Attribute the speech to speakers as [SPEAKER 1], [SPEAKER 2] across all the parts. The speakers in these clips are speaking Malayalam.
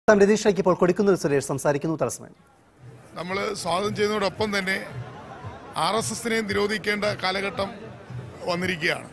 [SPEAKER 1] താൻ രതീഷിലേക്ക് ഇപ്പോൾ കൊടുക്കുന്ന സുരേഷ് സംസാരിക്കുന്നു തലസ്മയം
[SPEAKER 2] നമ്മൾ സ്വാഗതം ചെയ്യുന്നതോടൊപ്പം തന്നെ ആർ എസ് എസിനെ നിരോധിക്കേണ്ട കാലഘട്ടം വന്നിരിക്കുകയാണ്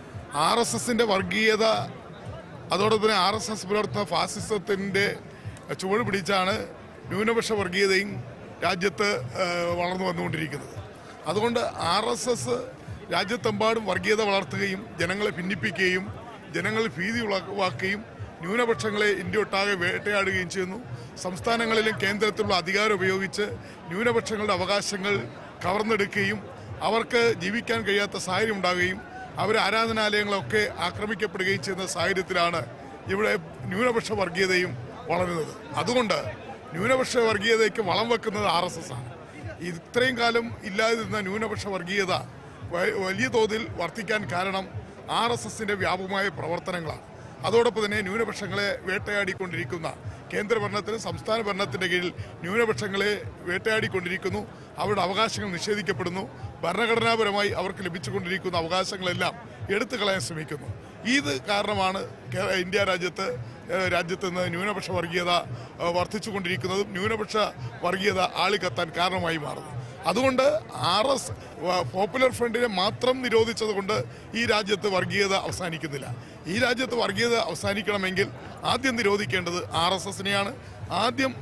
[SPEAKER 2] ആർ എസ് എസിൻ്റെ വർഗീയത അതോടൊപ്പം തന്നെ ആർ എസ് എസ് പുലർത്തുന്ന ഫാസിസത്തിൻ്റെ ചുവട് പിടിച്ചാണ് ന്യൂനപക്ഷ വർഗീയതയും രാജ്യത്ത് ഏഹ്, വളർന്നു വന്നുകൊണ്ടിരിക്കുന്നത് അതുകൊണ്ട് ആർ എസ് എസ് രാജ്യത്തെമ്പാടും വർഗീയത വളർത്തുകയും ജനങ്ങളെ ഭിന്നിപ്പിക്കുകയും ജനങ്ങളിൽ ഭീതി ഉളവാക്കുകയും ന്യൂനപക്ഷങ്ങളെ ഇന്ത്യ ഒട്ടാകെ വേട്ടയാടുകയും ചെയ്യുന്നു സംസ്ഥാനങ്ങളിലും കേന്ദ്രത്തിലുള്ള അധികാരം ഉപയോഗിച്ച് ന്യൂനപക്ഷങ്ങളുടെ അവകാശങ്ങൾ കവർന്നെടുക്കുകയും അവർക്ക് ജീവിക്കാൻ കഴിയാത്ത സാഹചര്യം ഉണ്ടാകുകയും അവർ ആരാധനാലയങ്ങളൊക്കെ ആക്രമിക്കപ്പെടുകയും ചെയ്യുന്ന സാഹചര്യത്തിലാണ് ഇവിടെ ന്യൂനപക്ഷ വർഗീയതയും വളരുന്നത് അതുകൊണ്ട് ന്യൂനപക്ഷ വർഗീയതയ്ക്ക് വളം വെക്കുന്നത് ആർ എസ് എസ് ആണ് ഇത്രയും കാലം ഇല്ലാതിരുന്ന ന്യൂനപക്ഷ വർഗീയത വ- വലിയ തോതിൽ വർദ്ധിക്കാൻ കാരണം ആർ എസ് എസിന്റെ വ്യാപകമായ പ്രവർത്തനങ്ങളാണ് അതോടൊപ്പം തന്നെ ന്യൂനപക്ഷങ്ങളെ വേട്ടയാടിക്കൊണ്ടിരിക്കുന്ന കേന്ദ്ര ഭരണത്തിനും സംസ്ഥാന ഭരണത്തിന്റെ കീഴിൽ ന്യൂനപക്ഷങ്ങളെ വേട്ടയാടിക്കൊണ്ടിരിക്കുന്നു അവരുടെ അവകാശങ്ങൾ നിഷേധിക്കപ്പെടുന്നു ഭരണഘടനാപരമായി അവർക്ക് ലഭിച്ചുകൊണ്ടിരിക്കുന്ന അവകാശങ്ങളെല്ലാം എടുത്തു കളയാൻ ശ്രമിക്കുന്നു ഇത് കാരണമാണ് കേ- ഇന്ത്യ രാജ്യത്ത് ഏഹ്, രാജ്യത്ത് നിന്ന് ന്യൂനപക്ഷ വർഗീയത ഏഹ്, വർദ്ധിച്ചുകൊണ്ടിരിക്കുന്നതും ന്യൂനപക്ഷ വർഗീയത ആളിക്കത്താൻ കാരണമായി മാറുന്നു അതുകൊണ്ട് ആർ എസ് പോപ്പുലർ ഫ്രണ്ടിനെ മാത്രം നിരോധിച്ചത് കൊണ്ട് ഈ രാജ്യത്ത് വർഗീയത അവസാനിക്കുന്നില്ല ഈ രാജ്യത്ത് വർഗീയത അവസാനിക്കണമെങ്കിൽ ആദ്യം നിരോധിക്കേണ്ടത് ആർ എസ് എസിനെയാണ് ആദ്യം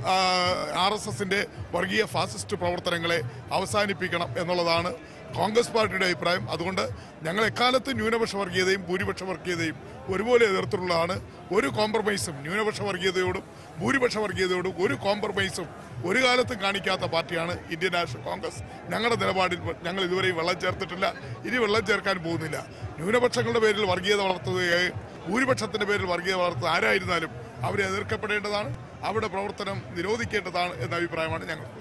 [SPEAKER 2] ആർ എസ് എസിന്റെ വർഗീയ ഫാസിസ്റ്റ് പ്രവർത്തനങ്ങളെ അവസാനിപ്പിക്കണം എന്നുള്ളതാണ് കോൺഗ്രസ് പാർട്ടിയുടെ അഭിപ്രായം അതുകൊണ്ട് ഞങ്ങൾ എക്കാലത്ത് ന്യൂനപക്ഷ വർഗീയതയും ഭൂരിപക്ഷ വർഗീയതയും ഒരുപോലെ എതിർത്തിട്ടുള്ളതാണ് ഒരു കോംപ്രമൈസും ന്യൂനപക്ഷ വർഗീയതയോടും ഭൂരിപക്ഷ വർഗീയതയോടും ഒരു കോംപ്രമൈസും ഒരു കാലത്തും കാണിക്കാത്ത പാർട്ടിയാണ് ഇന്ത്യൻ നാഷണൽ കോൺഗ്രസ് ഞങ്ങളുടെ നിലപാടിൽ ഞങ്ങൾ ഇതുവരെയും വെള്ളം ചേർത്തിട്ടില്ല ഇനി വെള്ളം ചേർക്കാൻ പോകുന്നില്ല ന്യൂനപക്ഷങ്ങളുടെ പേരിൽ വർഗീയത വളർത്തുകയും ഭൂരിപക്ഷത്തിന്റെ പേരിൽ വർഗീയത വളർത്തുക ആരായിരുന്നാലും അവരെ എതിർക്കപ്പെടേണ്ടതാണ് അവരുടെ പ്രവർത്തനം നിരോധിക്കേണ്ടതാണ് എന്ന അഭിപ്രായമാണ് ഞങ്ങൾക്ക്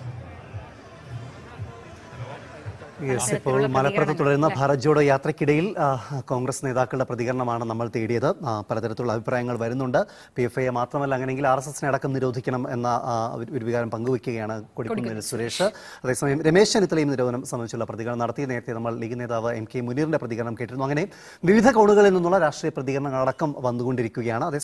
[SPEAKER 1] യെസ് ഇപ്പോൾ മലപ്പുറത്ത് തുടരുന്ന ഭാരത് ജോഡോ യാത്രയ്ക്കിടയിൽ ആ, കോൺഗ്രസ് നേതാക്കളുടെ പ്രതികരണമാണ് നമ്മൾ തേടിയത് ആ, പലതരത്തിലുള്ള അഭിപ്രായങ്ങൾ വരുന്നുണ്ട് പി എഫ് ഐയെ മാത്രമല്ല അങ്ങനെയെങ്കിൽ ആർ എസ് എസിനെ അടക്കം നിരോധിക്കണം എന്ന ആ, ഒരു ഒരു വികാരം പങ്കുവയ്ക്കുകയാണ് കൊടിക്കുന്നിൽ സുരേഷ് അതേസമയം രമേശ് ചെന്നിത്തലയും നിരോധനം സംബന്ധിച്ചുള്ള പ്രതികരണം നടത്തി നേരത്തെ നമ്മൾ ലീഗ് നേതാവ് എം കെ മുനീറിന്റെ പ്രതികരണം കേട്ടിരുന്നു അങ്ങനെ വിവിധ കോണുകളിൽ നിന്നുള്ള രാഷ്ട്രീയ പ്രതികരണങ്ങളടക്കം വന്നുകൊണ്ടിരിക്കുകയാണ് അതേ